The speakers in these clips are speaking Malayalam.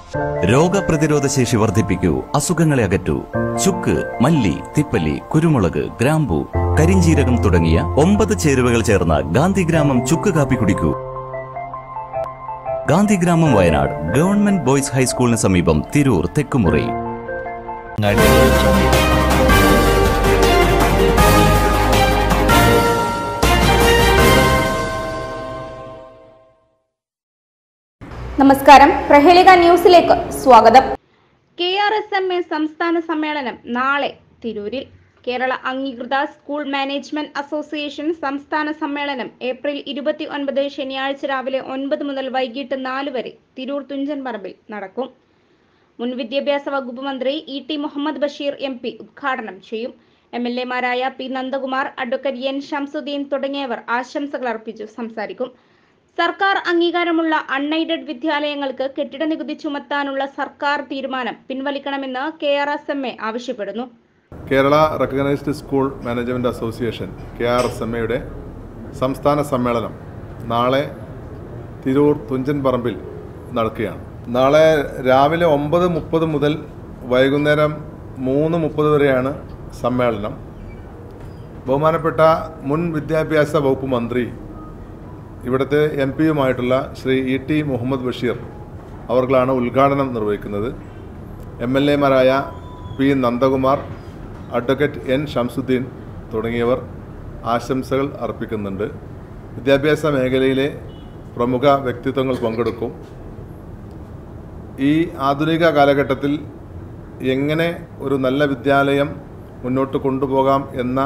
രോഗപ്രതിരോധ ശേഷി വർദ്ധിപ്പിക്കൂ അസുഖങ്ങളെ അകറ്റൂ ചുക്ക് മല്ലി തിപ്പല്ലി കുരുമുളക് ഗ്രാമ്പു കരിഞ്ചീരകം തുടങ്ങിയ ഒമ്പത് ചേരുവകൾ ചേർന്ന ഗാന്ധിഗ്രാമം ചുക്ക് കാപ്പി കുടിക്കൂ ഗാന്ധിഗ്രാമം വയനാട് ഗവൺമെന്റ് ബോയ്സ് ഹൈസ്കൂളിന് സമീപം തിരൂർ തെക്കുമുറി നമസ്കാരം പ്രഹേളിക ന്യൂസിലേക്ക് സ്വാഗതം K R S M A സംസ്ഥാന സമ്മേളനം നാളെ തിരൂരിൽ കേരള അംഗീകൃത സ്കൂൾ മാനേജ്മെന്റ് അസോസിയേഷൻ സംസ്ഥാന സമ്മേളനം ഏപ്രിൽ ഇരുപത്തി ഒൻപത് ശനിയാഴ്ച രാവിലെ ഒൻപത് മുതൽ വൈകിട്ട് നാല് വരെ തിരൂർ തുഞ്ചൻ പറമ്പിൽ നടക്കും മുൻ വിദ്യാഭ്യാസ വകുപ്പ് മന്ത്രി E T Muhammad Basheer M P ഉദ്ഘാടനം ചെയ്യും എം എൽ എമാരായ P Nandakumar advocate N Shamsuddin തുടങ്ങിയവർ ആശംസകൾ അർപ്പിച്ചു സംസാരിക്കും സർക്കാർ അംഗീകാരമുള്ള അൺഎയ്ഡഡ് വിദ്യാലയങ്ങൾക്ക് കെട്ടിട നികുതി ചുമത്താനുള്ള സർക്കാർ തീരുമാനം പിൻവലിക്കണമെന്ന് K R S M A ആവശ്യപ്പെടുന്നു Kerala recognised school management association K R S M എയുടെ സംസ്ഥാന സമ്മേളനം നാളെ തിരൂർ തുഞ്ചൻ പറമ്പിൽ നടക്കുകയാണ് നാളെ രാവിലെ ഒമ്പത് മുപ്പത് മുതൽ വൈകുന്നേരം മൂന്ന് മുപ്പത് വരെയാണ് സമ്മേളനം ബഹുമാനപ്പെട്ട മുൻ വിദ്യാഭ്യാസ വകുപ്പ് മന്ത്രി ഇവിടുത്തെ എം പിയുമായിട്ടുള്ള ശ്രീ ഇ ടി മുഹമ്മദ് ബഷീർ അവർകളാണ് ഉദ്ഘാടനം നിർവഹിക്കുന്നത് എം എൽ എമാരായ P Nandakumar advocate N Shamsuddin തുടങ്ങിയവർ ആശംസകൾ അർപ്പിക്കുന്നുണ്ട് വിദ്യാഭ്യാസ മേഖലയിലെ പ്രമുഖ വ്യക്തിത്വങ്ങൾ പങ്കെടുക്കും ഈ ആധുനിക കാലഘട്ടത്തിൽ എങ്ങനെ ഒരു നല്ല വിദ്യാലയം മുന്നോട്ട് കൊണ്ടുപോകാം എന്ന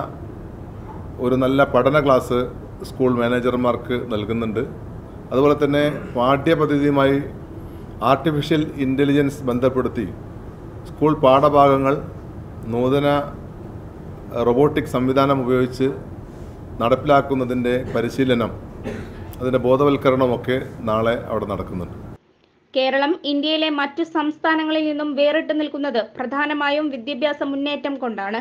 ഒരു നല്ല പഠന ക്ലാസ് സ്കൂൾ മാനേജർമാർക്ക് നൽകുന്നുണ്ട് അതുപോലെ തന്നെ പാഠ്യപദ്ധതിയുമായി ആർട്ടിഫിഷ്യൽ ഇൻ്റലിജൻസ് ബന്ധപ്പെടുത്തി സ്കൂൾ പാഠഭാഗങ്ങൾ നൂതന റോബോട്ടിക് സംവിധാനം ഉപയോഗിച്ച് നടപ്പിലാക്കുന്നതിൻ്റെ പരിശീലനം അതിൻ്റെ ബോധവൽക്കരണമൊക്കെ നാളെ അവിടെ നടക്കുന്നുണ്ട് കേരളം ഇന്ത്യയിലെ മറ്റു സംസ്ഥാനങ്ങളിൽ നിന്നും വേറിട്ട് നിൽക്കുന്നത് പ്രധാനമായും വിദ്യാഭ്യാസ മുന്നേറ്റം കൊണ്ടാണ്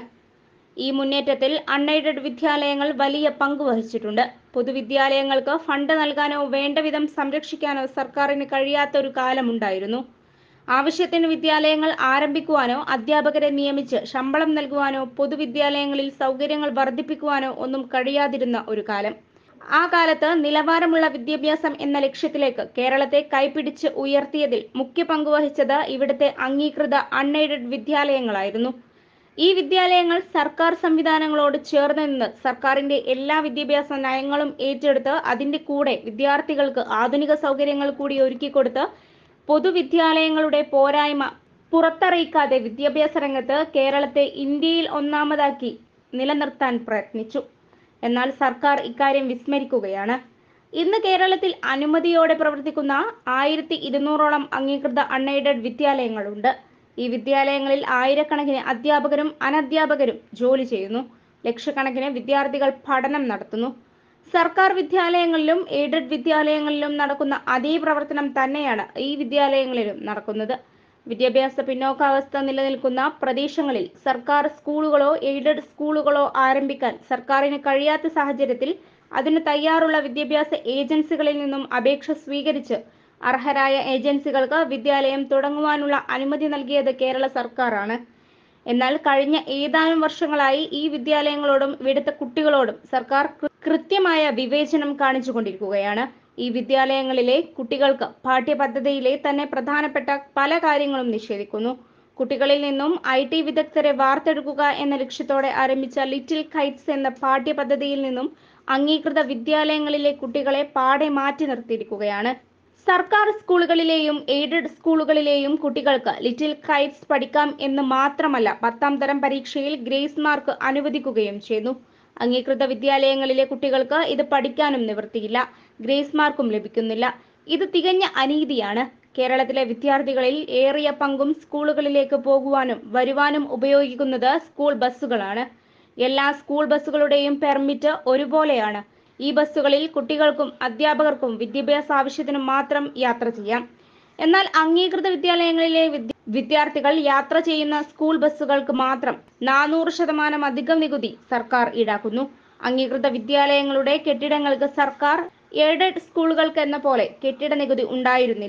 ഈ മുന്നേറ്റത്തിൽ അൺഎയ്ഡഡ് വിദ്യാലയങ്ങൾ വലിയ പങ്ക് വഹിച്ചിട്ടുണ്ട് പൊതുവിദ്യാലയങ്ങൾക്ക് ഫണ്ട് നൽകാനോ വേണ്ട വിധം സംരക്ഷിക്കാനോ സർക്കാരിന് കഴിയാത്ത ഒരു കാലമുണ്ടായിരുന്നു ആവശ്യത്തിന് വിദ്യാലയങ്ങൾ ആരംഭിക്കുവാനോ അധ്യാപകരെ നിയമിച്ച് ശമ്പളം നൽകുവാനോ പൊതുവിദ്യാലയങ്ങളിൽ സൗകര്യങ്ങൾ വർദ്ധിപ്പിക്കുവാനോ ഒന്നും കഴിയാതിരുന്ന ഒരു കാലം ആ കാലത്ത് നിലവാരമുള്ള വിദ്യാഭ്യാസം എന്ന ലക്ഷ്യത്തിലേക്ക് കേരളത്തെ കൈപിടിച്ച് ഉയർത്തിയതിൽ മുഖ്യ പങ്കുവഹിച്ചത് ഇവിടുത്തെ അംഗീകൃത അൺഎയ്ഡഡ് വിദ്യാലയങ്ങളായിരുന്നു ഈ വിദ്യാലയങ്ങൾ സർക്കാർ സംവിധാനങ്ങളോട് ചേർന്ന് നിന്ന് സർക്കാരിന്റെ എല്ലാ വിദ്യാഭ്യാസ നയങ്ങളും ഏറ്റെടുത്ത് അതിന്റെ കൂടെ വിദ്യാർത്ഥികൾക്ക് ആധുനിക സൗകര്യങ്ങൾ കൂടി ഒരുക്കിക്കൊടുത്ത് പൊതുവിദ്യാലയങ്ങളുടെ പോരായ്മ പുറത്തറിയിക്കാതെ വിദ്യാഭ്യാസ രംഗത്ത് കേരളത്തെ ഇന്ത്യയിൽ ഒന്നാമതാക്കി നിലനിർത്താൻ പ്രയത്നിച്ചു എന്നാൽ സർക്കാർ ഇക്കാര്യം വിസ്മരിക്കുകയാണ് ഇന്ന് കേരളത്തിൽ അനുമതിയോടെ പ്രവർത്തിക്കുന്ന ആയിരത്തി ഇരുന്നൂറോളം അംഗീകൃത അൺഎയ്ഡഡ് വിദ്യാലയങ്ങളുണ്ട് ഈ വിദ്യാലയങ്ങളിൽ ആയിരക്കണക്കിന് അധ്യാപകരും അനധ്യാപകരും ജോലി ചെയ്യുന്നു ലക്ഷക്കണക്കിന് വിദ്യാർത്ഥികൾ പഠനം നടത്തുന്നു സർക്കാർ വിദ്യാലയങ്ങളിലും എയ്ഡഡ് വിദ്യാലയങ്ങളിലും നടക്കുന്ന അതേ പ്രവർത്തനം തന്നെയാണ് ഈ വിദ്യാലയങ്ങളിലും നടക്കുന്നത് വിദ്യാഭ്യാസ പിന്നോക്കാവസ്ഥ നിലനിൽക്കുന്ന പ്രദേശങ്ങളിൽ സർക്കാർ സ്കൂളുകളോ എയ്ഡഡ് സ്കൂളുകളോ ആരംഭിക്കാൻ സർക്കാരിന് കഴിയാത്ത സാഹചര്യത്തിൽ അതിന് തയ്യാറുള്ള വിദ്യാഭ്യാസ ഏജൻസികളിൽ നിന്നും അപേക്ഷ സ്വീകരിച്ച് അർഹരായ ഏജൻസികൾക്ക് വിദ്യാലയം തുടങ്ങുവാനുള്ള അനുമതി നൽകിയത് കേരള സർക്കാരാണ് എന്നാൽ കഴിഞ്ഞ ഏതാനും വർഷങ്ങളായി ഈ വിദ്യാലയങ്ങളോടും ഇവിടുത്തെ കുട്ടികളോടും സർക്കാർ കൃ- കൃത്യമായ വിവേചനം കാണിച്ചുകൊണ്ടിരിക്കുകയാണ് ഈ വിദ്യാലയങ്ങളിലെ കുട്ടികൾക്ക് പാഠ്യപദ്ധതിയിലെ തന്നെ പ്രധാനപ്പെട്ട പല കാര്യങ്ങളും നിഷേധിക്കുന്നു കുട്ടികളിൽ നിന്നും ഐ ടി വിദഗ്ധരെ വാർത്തെടുക്കുക എന്ന ലക്ഷ്യത്തോടെ ആരംഭിച്ച ലിറ്റിൽ കൈറ്റ്സ് എന്ന പാഠ്യപദ്ധതിയിൽ നിന്നും അംഗീകൃത വിദ്യാലയങ്ങളിലെ കുട്ടികളെ പാടെ മാറ്റി നിർത്തിയിരിക്കുകയാണ് സർക്കാർ സ്കൂളുകളിലെയും എയ്ഡഡ് സ്കൂളുകളിലെയും കുട്ടികൾക്ക് ലിറ്റിൽ കൈറ്റ്സ് പഠിക്കാം എന്ന് മാത്രമല്ല പത്താം തരം പരീക്ഷയിൽ ഗ്രേസ് മാർക്ക് അനുവദിക്കുകയും ചെയ്തു അംഗീകൃത വിദ്യാലയങ്ങളിലെ കുട്ടികൾക്ക് ഇത് പഠിക്കാനും നിവൃത്തിയില്ല ഗ്രേസ് മാർക്കും ലഭിക്കുന്നില്ല ഇത് തികഞ്ഞ അനീതിയാണ് കേരളത്തിലെ വിദ്യാർത്ഥികളിൽ ഏറിയ പങ്കും സ്കൂളുകളിലേക്ക് പോകുവാനും വരുവാനും ഉപയോഗിക്കുന്നത് സ്കൂൾ ബസ്സുകളാണ് എല്ലാ സ്കൂൾ ബസ്സുകളുടെയും പെർമിറ്റ് ഒരുപോലെയാണ് ഈ ബസ്സുകളിൽ കുട്ടികൾക്കും അധ്യാപകർക്കും വിദ്യാഭ്യാസ ആവശ്യത്തിനും മാത്രം യാത്ര ചെയ്യാം എന്നാൽ അംഗീകൃത വിദ്യാലയങ്ങളിലെ വിദ്യ- വിദ്യാർത്ഥികൾ യാത്ര ചെയ്യുന്ന സ്കൂൾ ബസ്സുകൾക്ക് മാത്രം നാനൂറ് ശതമാനം അധികം നികുതി സർക്കാർ ഈടാക്കുന്നു അംഗീകൃത വിദ്യാലയങ്ങളുടെ കെട്ടിടങ്ങൾക്ക് സർക്കാർ എയ്ഡഡ് സ്കൂളുകൾക്ക് എന്ന പോലെ കെട്ടിട നികുതി ഉണ്ടായിരുന്നില്ല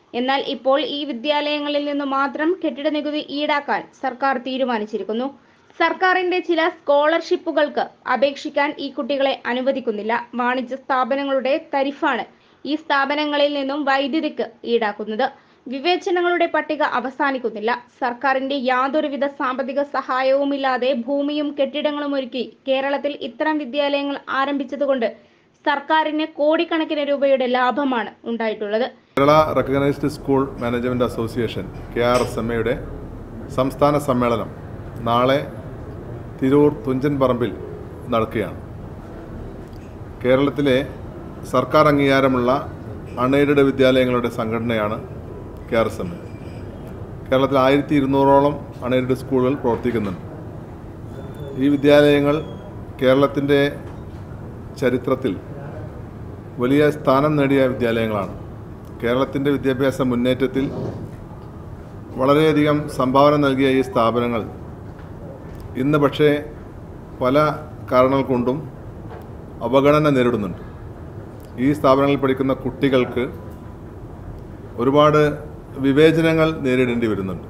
എന്നാൽ ഇപ്പോൾ ഈ വിദ്യാലയങ്ങളിൽ നിന്ന് മാത്രം കെട്ടിട നികുതി ഈടാക്കാൻ സർക്കാർ തീരുമാനിച്ചിരിക്കുന്നു സർക്കാരിന്റെ ചില സ്കോളർഷിപ്പുകൾക്ക് അപേക്ഷിക്കാൻ ഈ കുട്ടികളെ അനുവദിക്കുന്നില്ല വാണിജ്യ സ്ഥാപനങ്ങളുടെ തരിഫാണ് ഈ സ്ഥാപനങ്ങളിൽ നിന്നും വൈദ്യുതിക്ക് ഈടാക്കുന്നത് വിവേചനങ്ങളുടെ പട്ടിക അവസാനിക്കുന്നില്ല സർക്കാരിന്റെ യാതൊരുവിധ സാമ്പത്തിക സഹായവുമില്ലാതെ ഭൂമിയും കെട്ടിടങ്ങളും ഒരുക്കി കേരളത്തിൽ ഇത്തരം വിദ്യാലയങ്ങൾ ആരംഭിച്ചതുകൊണ്ട് സർക്കാരിന് കോടിക്കണക്കിന് രൂപയുടെ ലാഭമാണ് ഉണ്ടായിട്ടുള്ളത് Kerala recognised school management association K R S M എയുടെ സംസ്ഥാന സമ്മേളനം നാളെ തിരൂർ തുഞ്ചൻ പറമ്പിൽ നടക്കുകയാണ് കേരളത്തിലെ സർക്കാർ അംഗീകാരമുള്ള അൺഎയ്ഡഡ് വിദ്യാലയങ്ങളുടെ സംഘടനയാണ് K R S M A കേരളത്തിൽ ആയിരത്തി ഇരുന്നൂറോളം അൺഎയ്ഡഡ് സ്കൂളുകൾ പ്രവർത്തിക്കുന്നുണ്ട് ഈ വിദ്യാലയങ്ങൾ കേരളത്തിൻ്റെ ചരിത്രത്തിൽ വലിയ സ്ഥാനം നേടിയ വിദ്യാലയങ്ങളാണ് കേരളത്തിൻ്റെ വിദ്യാഭ്യാസ മുന്നേറ്റത്തിൽ വളരെയധികം സംഭാവന നൽകിയ ഈ സ്ഥാപനങ്ങൾ ഇന്ന് പക്ഷേ പല കാരണങ്ങൾ കൊണ്ടും അവഗണന നേരിടുന്നുണ്ട് ഈ സ്ഥാപനങ്ങളിൽ പഠിക്കുന്ന കുട്ടികൾക്ക് ഒരുപാട് വിവേചനങ്ങൾ നേരിടേണ്ടി വരുന്നുണ്ട്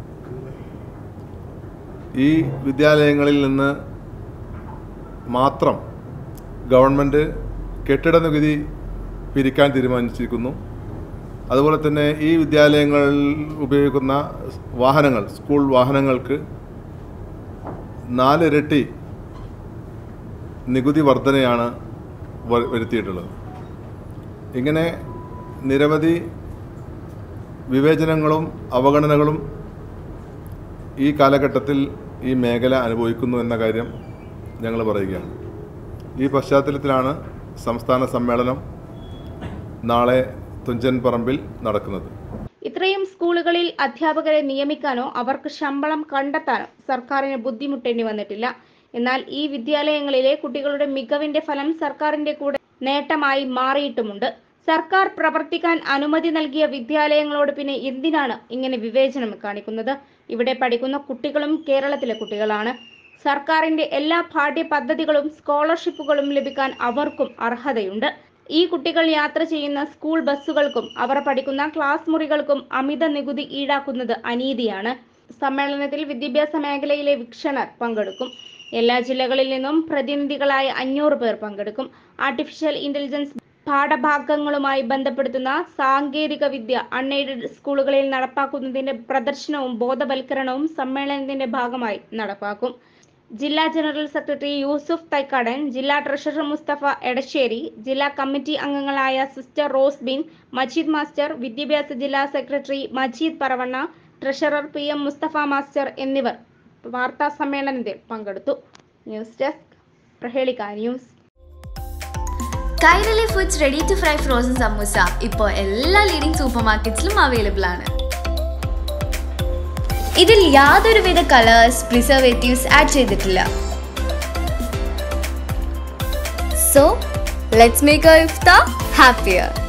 ഈ വിദ്യാലയങ്ങളിൽ നിന്ന് മാത്രം ഗവൺമെൻറ് കെട്ടിട നികുതി പിരിക്കാൻ തീരുമാനിച്ചിരിക്കുന്നു അതുപോലെ തന്നെ ഈ വിദ്യാലയങ്ങളിൽ ഉപയോഗിക്കുന്ന വാഹനങ്ങൾ സ്കൂൾ വാഹനങ്ങൾക്ക് നാലിരട്ടി നികുതി വർധനയാണ് വ- വരുത്തിയിട്ടുള്ളത് ഇങ്ങനെ നിരവധി വിവേചനങ്ങളും അവഗണനകളും ഈ കാലഘട്ടത്തിൽ ഈ മേഖല അനുഭവിക്കുന്നു എന്ന കാര്യം ഞങ്ങൾ പറയുകയാണ് ഈ പശ്ചാത്തലത്തിലാണ് സംസ്ഥാന സമ്മേളനം നാളെ തുഞ്ചൻ പറമ്പിൽ നടക്കുന്നത് ഇത്രയും സ്കൂളുകളിൽ അധ്യാപകരെ നിയമിക്കാനോ അവർക്ക് ശമ്പളം കണ്ടെത്താനോ സർക്കാരിന് ബുദ്ധിമുട്ടേണ്ടി വന്നിട്ടില്ല എന്നാൽ ഈ വിദ്യാലയങ്ങളിലെ കുട്ടികളുടെ മികവിന്റെ ഫലം സർക്കാരിന്റെ കൂടെ നേട്ടമായി മാറിയിട്ടുമുണ്ട് സർക്കാർ പ്രവർത്തിക്കാൻ അനുമതി നൽകിയ വിദ്യാലയങ്ങളോട് പിന്നെ എന്തിനാണ് ഇങ്ങനെ വിവേചനം കാണിക്കുന്നത് ഇവിടെ പഠിക്കുന്ന കുട്ടികളും കേരളത്തിലെ കുട്ടികളാണ് സർക്കാരിന്റെ എല്ലാ പാഠ്യ പദ്ധതികളും സ്കോളർഷിപ്പുകളും ലഭിക്കാൻ അവർക്കും അർഹതയുണ്ട് ഈ കുട്ടികൾ യാത്ര ചെയ്യുന്ന സ്കൂൾ ബസ്സുകൾക്കും അവർ പഠിക്കുന്ന ക്ലാസ് മുറികൾക്കും അമിത നികുതി ഈടാക്കുന്നത് അനീതിയാണ് സമ്മേളനത്തിൽ വിദ്യാഭ്യാസ മേഖലയിലെ വീക്ഷണർ പങ്കെടുക്കും എല്ലാ ജില്ലകളിൽ നിന്നും പ്രതിനിധികളായ അഞ്ഞൂറ് പേർ പങ്കെടുക്കും ആർട്ടിഫിഷ്യൽ ഇന്റലിജൻസ് പാഠഭാഗങ്ങളുമായി ബന്ധപ്പെടുത്തുന്ന സാങ്കേതിക വിദ്യ അൺഎയ്ഡഡ് സ്കൂളുകളിൽ നടപ്പാക്കുന്നതിന്റെ പ്രദർശനവും ബോധവൽക്കരണവും സമ്മേളനത്തിന്റെ ഭാഗമായി നടപ്പാക്കും ജില്ലാ ജനറൽ സെക്രട്ടറി യൂസുഫ് തൈക്കാടൻ ജില്ലാ ട്രഷറർ മുസ്തഫ എടശ്ശേരി ജില്ലാ കമ്മിറ്റി അംഗങ്ങളായ സിസ്റ്റർ റോസ്ബിൻ മജീദ് മാസ്റ്റർ വിദ്യാഭ്യാസ ജില്ലാ secretary Majeed Paravanna treasurer P M Mustafa master എന്നിവർ വാർത്താ സമ്മേളനത്തിൽ പങ്കെടുത്തു news desk Prahelika news Kairali foods ready to fry frozen samosa ഇപ്പോൾ എല്ലാ ലീഡിംഗ് സൂപ്പർ മാർക്കറ്റ്സിലും അവൈലബിൾ ആണ് ഇതിൽ യാതൊരുവിധ കളേഴ്സ് പ്രിസർവേറ്റീവ്സ് ആഡ് ചെയ്തിട്ടില്ല so let's make iftar happier